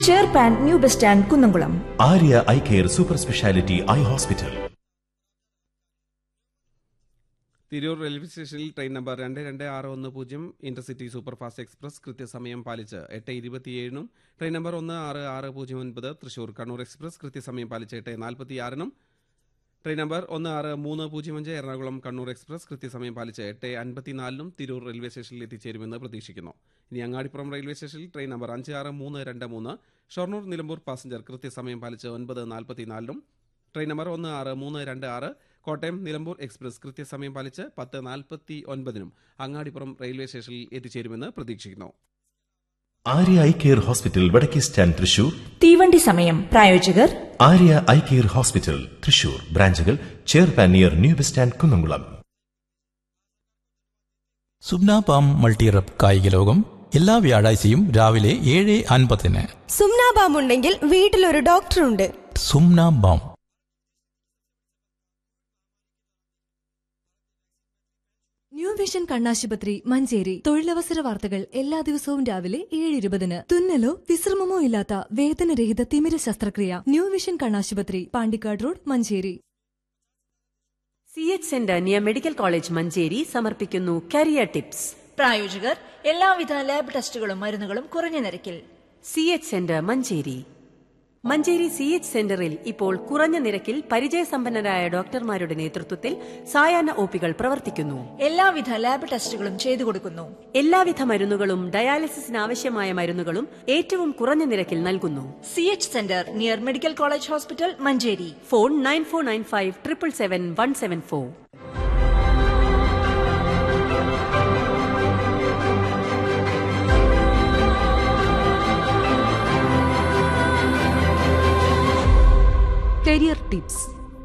ചെയർപാൻ new bus stand Kunnamkulam Arya eye care super speciality eye hospital Tirur railway സ്റ്റേഷനിൽ train number രണ്ട് രണ്ട് ആറ് ഒന്ന് പൂജ്യം ഇന്റർസിറ്റി സൂപ്പർഫാസ്റ്റ് എക്സ്പ്രസ് കൃത്യസമയം പാലിച്ച് എട്ട് ഇരുപത്തിയേഴിനും ട്രെയിൻ നമ്പർ ഒന്ന് ആറ് ആറ് പൂജ്യം ഒൻപത് തൃശൂർ കണ്ണൂർ എക്സ്പ്രസ് കൃത്യസമയം പാലിച്ച് എട്ട് നാൽപ്പത്തിയാറിനും ട്രെയിൻ നമ്പർ ഒന്ന് ആറ് മൂന്ന് പൂജ്യം അഞ്ച് എറണാകുളം കണ്ണൂർ എക്സ്പ്രസ് കൃത്യസമയം പാലിച്ച് എട്ട് അൻപത്തിനാലിനും തിരൂർ റെയിൽവേ സ്റ്റേഷനിൽ എത്തിച്ചേരുമെന്ന് പ്രതീക്ഷിക്കുന്നു ഇനി അങ്ങാടിപ്പുറം റെയിൽവേ സ്റ്റേഷനിൽ ട്രെയിൻ നമ്പർ അഞ്ച് ആറ് മൂന്ന് രണ്ട് മൂന്ന് ഷൊർണൂർ നിലമ്പൂർ പാസഞ്ചർ കൃത്യസമയം പാലിച്ച് ഒൻപത് നാൽപ്പത്തിനാലിനും ട്രെയിൻ നമ്പർ ഒന്ന് ആറ് മൂന്ന് രണ്ട് ആറ് കോട്ടയം നിലമ്പൂർ എക്സ്പ്രസ് കൃത്യസമയം പാലിച്ച് പത്ത് നാൽപ്പത്തി ഒൻപതിനും അങ്ങാടിപ്പുറം റെയിൽവേ സ്റ്റേഷനിൽ എത്തിച്ചേരുമെന്ന് പ്രതീക്ഷിക്കുന്നു ആര്യ ഐ കെയർ ഹോസ്പിറ്റൽ വടക്കേ സ്റ്റാൻഡ് തൃശൂർ തീവണ്ടി സമയം പ്രായോജകർ Arya eye care hospital Thrissur ബ്രാഞ്ചുകൾ ചെയർപാൻ near new bus stand Kunnamkulam സുബ്ന പാം മൾട്ടിറപ്പ് കായിക ലോകം എല്ലാ വ്യാഴാഴ്ചയും രാവിലെ ഏഴ് അൻപതിന് സുംനാബാം ഉണ്ടെങ്കിൽ വീട്ടിലൊരു ഡോക്ടറുണ്ട് സുംന ബാം ന്യൂ വിഷൻ കണ്ണാശുപത്രി മഞ്ചേരി തൊഴിലവസര വാർത്തകൾ എല്ലാ ദിവസവും രാവിലെ ഏഴ് ഇരുപതിന് തുന്നലോ വിശ്രമമോ ഇല്ലാത്ത വേദനരഹിത തിമിര ശസ്ത്രക്രിയ ന്യൂ വിഷൻ കണ്ണാശുപത്രി Pandikkad road Manjeri C H centre near medical college Manjeri സമർപ്പിക്കുന്നു കരിയർ ടിപ്സ് പ്രായോജകർ എല്ലാവിധ ലാബ് ടെസ്റ്റുകളും മരുന്നുകളും കുറഞ്ഞ നിരക്കിൽ C H centre Manjeri Manjeri C H സെന്ററിൽ ഇപ്പോൾ കുറഞ്ഞ നിരക്കിൽ പരിചയസമ്പന്നരായ ഡോക്ടർമാരുടെ നേതൃത്വത്തിൽ സായാഹ്ന ഒപികൾ പ്രവർത്തിക്കുന്നു എല്ലാവിധ ലാബ് ടെസ്റ്റുകളും ചെയ്തു കൊടുക്കുന്നു എല്ലാവിധ മരുന്നുകളും ഡയാലിസിസിന് ആവശ്യമായ മരുന്നുകളും ഏറ്റവും കുറഞ്ഞ നിരക്കിൽ നൽകുന്നു C H centre near medical college hospital Manjeri phone nine four nine five triple seven one seven four career tips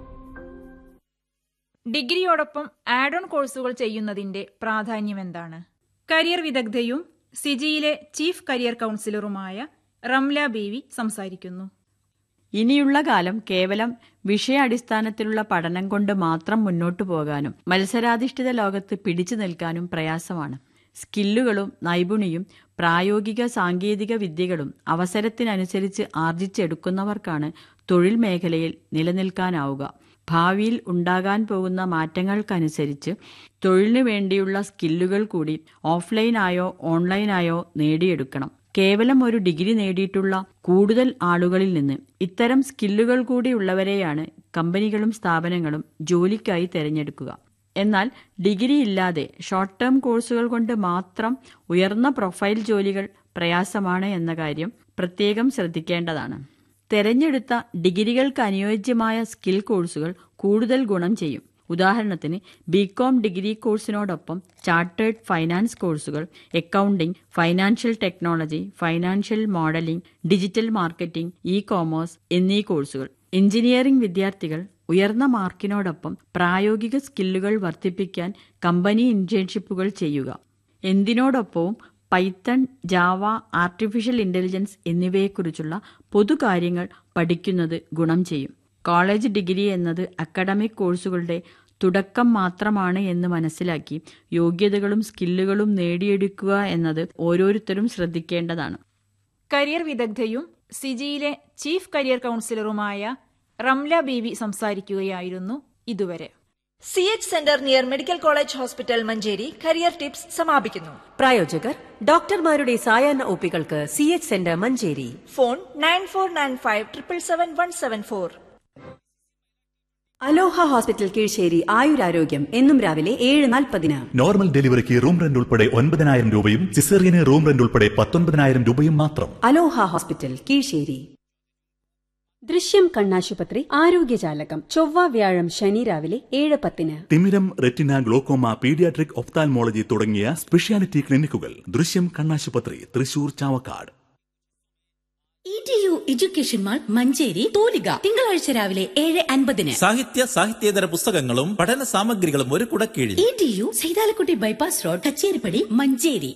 ഡിഗ്രിയോടൊപ്പം ആഡ് ഓൺ കോഴ്സുകൾ ചെയ്യുന്നതിന്റെ പ്രാധാന്യം എന്താണ് കരിയർ വിദഗ്ധയും സിജിയിലെ ചീഫ് കരിയർ കൗൺസിലറുമായ റംല ബീവി സംസാരിക്കുന്നു ഇനിയുള്ള കാലം കേവലം വിഷയാടിസ്ഥാനത്തിലുള്ള പഠനം കൊണ്ട് മാത്രം മുന്നോട്ടു പോകാനും മത്സരാധിഷ്ഠിത ലോകത്ത് പിടിച്ചു നിൽക്കാനും പ്രയാസമാണ് സ്കില്ലുകളും നൈപുണിയും പ്രായോഗിക സാങ്കേതിക വിദ്യകളും അവസരത്തിനനുസരിച്ച് ആർജിച്ചെടുക്കുന്നവർക്കാണ് തൊഴിൽ മേഖലയിൽ നിലനിൽക്കാനാവുക ഭാവിയിൽ ഉണ്ടാകാൻ പോകുന്ന മാറ്റങ്ങൾക്കനുസരിച്ച് തൊഴിലിനു വേണ്ടിയുള്ള സ്കില്ലുകൾ കൂടി ഓഫ്ലൈനായോ ഓൺലൈനായോ നേടിയെടുക്കണം കേവലം ഒരു ഡിഗ്രി നേടിയിട്ടുള്ള കൂടുതൽ ആളുകളിൽ നിന്ന് ഇത്തരം സ്കില്ലുകൾ കൂടി ഉള്ളവരെയാണ് കമ്പനികളും സ്ഥാപനങ്ങളും ജോലിക്കായി തിരഞ്ഞെടുക്കുക എന്നാൽ ഡിഗ്രി ഇല്ലാതെ ഷോർട്ട് ടേം കോഴ്സുകൾ കൊണ്ട് മാത്രം ഉയർന്ന പ്രൊഫൈൽ ജോലികൾ പ്രയാസമാണ് എന്ന കാര്യം പ്രത്യേകം ശ്രദ്ധിക്കേണ്ടതാണ് തെരഞ്ഞെടുത്ത ഡിഗ്രികൾക്ക് അനുയോജ്യമായ സ്കിൽ കോഴ്സുകൾ കൂടുതൽ ഗുണം ചെയ്യും ഉദാഹരണത്തിന് ബികോം ഡിഗ്രി കോഴ്സിനോടൊപ്പം ചാർട്ടേഡ് ഫൈനാൻസ് കോഴ്സുകൾ accounting financial technology financial modelling digital marketing e commerce എന്നീ കോഴ്സുകൾ എഞ്ചിനീയറിംഗ് വിദ്യാർത്ഥികൾ ഉയർന്ന മാർക്കിനോടൊപ്പം പ്രായോഗിക സ്കില്ലുകൾ വർദ്ധിപ്പിക്കാൻ കമ്പനി ഇന്റേൺഷിപ്പുകൾ ചെയ്യുക എന്തിനോടൊപ്പവും പൈത്തൺ ജാവ ആർട്ടിഫിഷ്യൽ ഇന്റലിജൻസ് എന്നിവയെക്കുറിച്ചുള്ള പൊതുകാര്യങ്ങൾ പഠിക്കുന്നത് ഗുണം ചെയ്യും കോളേജ് ഡിഗ്രി എന്നത് അക്കാഡമിക് കോഴ്സുകളുടെ തുടക്കം മാത്രമാണ് എന്ന് മനസ്സിലാക്കി യോഗ്യതകളും സ്കില്ലുകളും നേടിയെടുക്കുക എന്നത് ഓരോരുത്തരും ശ്രദ്ധിക്കേണ്ടതാണ് കരിയർ വിദഗ്ധയും സിജിയിലെ ചീഫ് കരിയർ കൗൺസിലറുമായ റംല ബീവി സംസാരിക്കുകയായിരുന്നു ഇതുവരെ C H centre near medical college hospital Manjeri career tips സമാപിക്കുന്നു പ്രായോജകർ ഡോക്ടർമാരുടെ സായാഹ്ന ഒപികൾക്ക് C H centre Manjeri phone nine four nine five triple seven one seven four Aloha hospital Keezhissery ആയുരാരോഗ്യം എന്നും രാവിലെ ഏഴ് നാൽപ്പതിന് നോർമൽ ഡെലിവറിക്ക് റൂം റെന്റ് ഉൾപ്പെടെ ഒൻപതിനായിരം രൂപയും സിസേറിയന് റൂം റെന്റ് ഉൾപ്പെടെ പത്തൊൻപതിനായിരം രൂപയും മാത്രം അലോഹ ഹോസ്പിറ്റൽ കീഴ്ശ്ശേരി ദൃശ്യം കണ്ണാശുപത്രി ആരോഗ്യജാലകം ചൊവ്വ വ്യാഴം ശനി രാവിലെ ഏഴ് പത്തിന് തിമിരം റെറ്റിന ഗ്ലോക്കോമ പീഡിയാട്രിക് ഒഫ്താൽമോളജി തുടങ്ങിയ സ്പെഷ്യാലിറ്റി ക്ലിനിക്കുകൾ ദൃശ്യം കണ്ണാശുപത്രി Thrissur Chavakkad E T U education mall Manjeri തോലിക തിങ്കളാഴ്ച രാവിലെ ഏഴ് അൻപതിന് സാഹിത്യ സാഹിത്യേതര പുസ്തകങ്ങളും പഠന സാമഗ്രികളും ഒരു കുടക്കീഴിൽ E T U Saithalakutty bypass road Kacheripadi Manjeri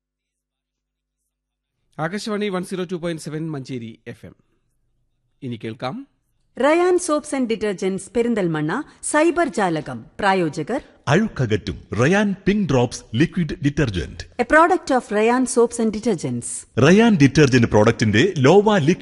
Akashvani one zero two point seven Manjeri F M ഇനി കേൾക്കാം Rayan soaps and detergents Perinthalmanna cyber ജാലകം പ്രായോജകർ അഴുക്കകറ്റും Rayan pink drops liquid detergent a product of Rayan soaps and detergents Rayan detergent പ്രോഡക്റ്റിന്റെ ലോവ ലിക്വിഡ്